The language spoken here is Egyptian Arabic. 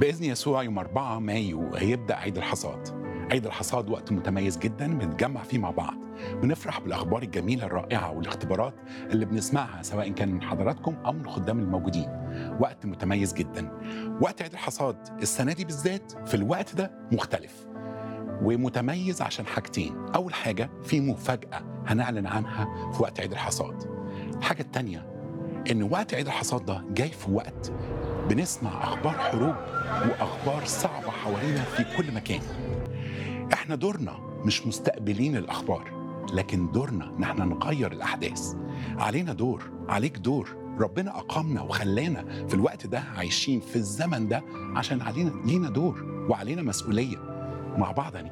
بإذن يسوع يوم 4 مايو هيبدأ عيد الحصاد عيد الحصاد وقت متميز جدا بنتجمع فيه مع بعض بنفرح بالأخبار الجميلة الرائعة والاختبارات اللي بنسمعها سواء كان من حضراتكم أو من الخدام الموجودين وقت متميز جدا وقت عيد الحصاد السنة دي بالذات في الوقت ده مختلف ومتميز عشان حاجتين أول حاجة في مفاجأة هنعلن عنها في وقت عيد الحصاد الحاجة التانية إن وقت عيد الحصاد ده جاي في وقت بنسمع أخبار حروب وأخبار صعبة حوالينا في كل مكان احنا دورنا مش مستقبلين الأخبار لكن دورنا ان احنا نغير الأحداث علينا دور عليك دور ربنا أقامنا وخلانا في الوقت ده عايشين في الزمن ده عشان علينا لينا دور وعلينا مسؤولية مع بعض